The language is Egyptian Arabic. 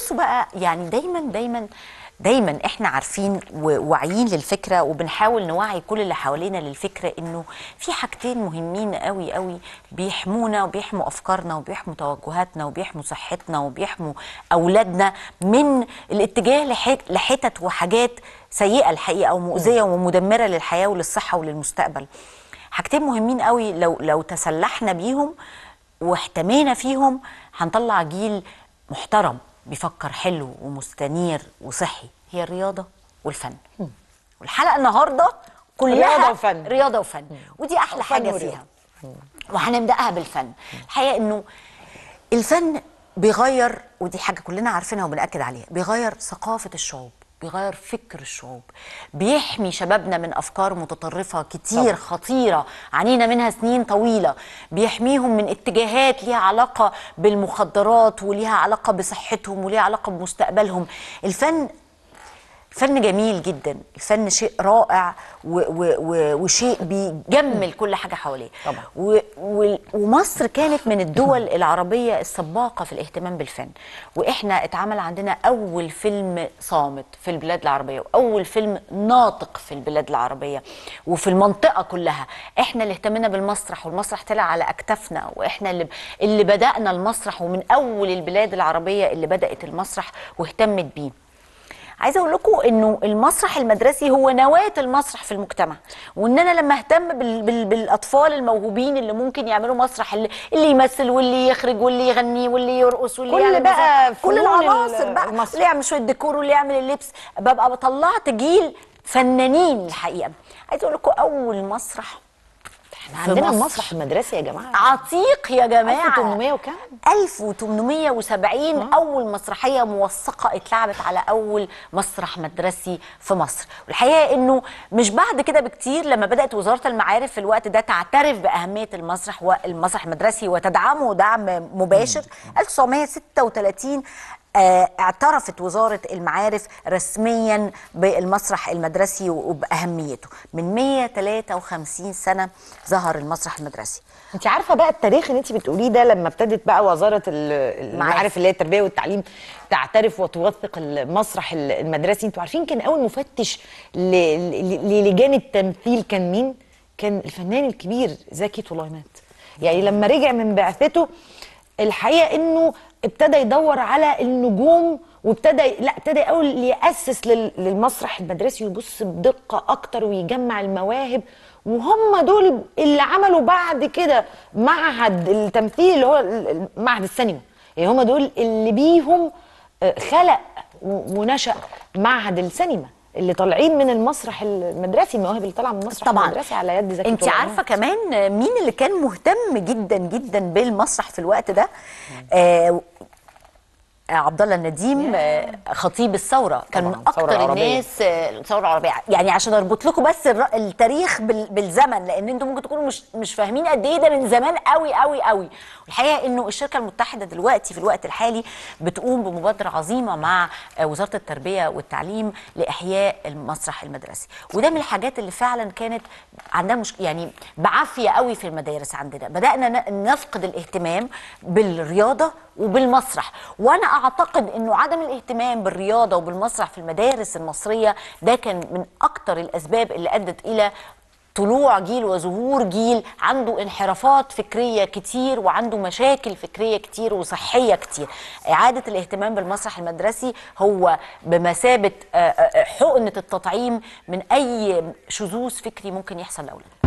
بصوا بقى يعني دايما دايما دايما احنا عارفين وواعيين للفكره وبنحاول نوعي كل اللي حوالينا للفكره انه في حاجتين مهمين قوي قوي بيحمونا وبيحموا افكارنا وبيحموا توجهاتنا وبيحموا صحتنا وبيحموا اولادنا من الاتجاه لح- لحتت وحاجات سيئه الحقيقه ومؤذيه ومدمره للحياه وللصحه وللمستقبل حاجتين مهمين قوي لو لو تسلحنا بيهم واحتمينا فيهم هنطلع جيل محترم بيفكر حلو ومستنير وصحي هي الرياضه والفن والحلقه النهارده كلها رياضة وفن. رياضه وفن ودي احلى وفن حاجه ورياضة. فيها وهنبداها بالفن الحقيقه انه الفن بيغير ودي حاجه كلنا عارفينها وبنأكد عليها بيغير ثقافه الشعوب بيغير فكر الشعوب بيحمي شبابنا من افكار متطرفه كتير طبعا. خطيره عانينا منها سنين طويله بيحميهم من اتجاهات ليها علاقه بالمخدرات وليها علاقه بصحتهم وليها علاقه بمستقبلهم الفن الفن جميل جدا الفن شيء رائع و و و وشيء بيجمل كل حاجه حواليه طبعا. و و ومصر كانت من الدول العربيه السباقه في الاهتمام بالفن واحنا اتعمل عندنا اول فيلم صامت في البلاد العربيه واول فيلم ناطق في البلاد العربيه وفي المنطقه كلها احنا اللي اهتمينا بالمسرح والمسرح طلع على اكتافنا واحنا اللي اللي بدانا المسرح ومن اول البلاد العربيه اللي بدات المسرح واهتمت بيه عايزه اقول لكم انه المسرح المدرسي هو نواه المسرح في المجتمع وان انا لما اهتم بال بال بالاطفال الموهوبين اللي ممكن يعملوا مسرح اللي, اللي يمثل واللي يخرج واللي يغني واللي يرقص واللي كل يعمل بقى مزيكا. كل فنون العناصر بقى المسرح. واللي يعمل شويه ديكور واللي يعمل اللبس ببقى طلعت جيل فنانين الحقيقه عايزه اقول لكم اول مسرح احنا في عندنا مصر. المسرح المدرسي يا جماعه عتيق يا جماعه 1800 وكام 1870 اول مسرحيه موثقه اتلعبت على اول مسرح مدرسي في مصر والحقيقه انه مش بعد كده بكتير لما بدات وزاره المعارف في الوقت ده تعترف باهميه المسرح والمسرح المدرسي وتدعمه دعم مباشر 1936 آه، اعترفت وزارة المعارف رسميا بالمسرح المدرسي وبأهميته من 153 سنة ظهر المسرح المدرسي انت عارفه بقى التاريخ اللي انت بتقوليه ده لما ابتدت بقى وزاره ال- المعارف اللي هي التربيه والتعليم تعترف وتوثق المسرح ال- المدرسي انتوا عارفين كان اول مفتش ل- ل- للجان التمثيل كان مين كان الفنان الكبير زكي طليمات يعني لما رجع من بعثته الحقيقه انه ابتدى يدور على النجوم وابتدى لا ابتدى اول ياسس لل- للمسرح المدرسي ويبص بدقه اكتر ويجمع المواهب وهم دول اللي عملوا بعد كده معهد التمثيل اللي هو ال- ال- معهد السينما يعني هم دول اللي بيهم آه، خلق و- ونشأ معهد السينما اللي طالعين من المسرح المدرسي المواهب اللي طالعه من المسرح طبعا المدرسي على يد زكي انت طليمات. عارفه كمان مين اللي كان مهتم جدا جدا بالمسرح في الوقت ده آه آه، عبد الله النديم آه، خطيب الثوره كان من طبعاً، الثورة اكتر العربية. الناس آه، الثوره العربيه يعني عشان اربط لكم بس الر- التاريخ بال- بالزمن لان انتم ممكن تكونوا مش مش فاهمين قد ايه ده من زمان قوي قوي قوي والحقيقه انه الشركه المتحده دلوقتي في الوقت الحالي بتقوم بمبادره عظيمه مع آه، وزاره التربيه والتعليم لاحياء المسرح المدرسي وده من الحاجات اللي فعلا كانت عندنا مش يعني بعافيه قوي في المدارس عندنا بدانا ن- نفقد الاهتمام بالرياضه وبالمسرح وانا اعتقد انه عدم الاهتمام بالرياضه وبالمسرح في المدارس المصريه ده كان من اكتر الاسباب اللي ادت الى طلوع جيل وظهور جيل عنده انحرافات فكريه كتير وعنده مشاكل فكريه كتير وصحيه كتير اعاده الاهتمام بالمسرح المدرسي هو بمثابه آه، آه، حقنه التطعيم من اي شذوذ فكري ممكن يحصل لاولادنا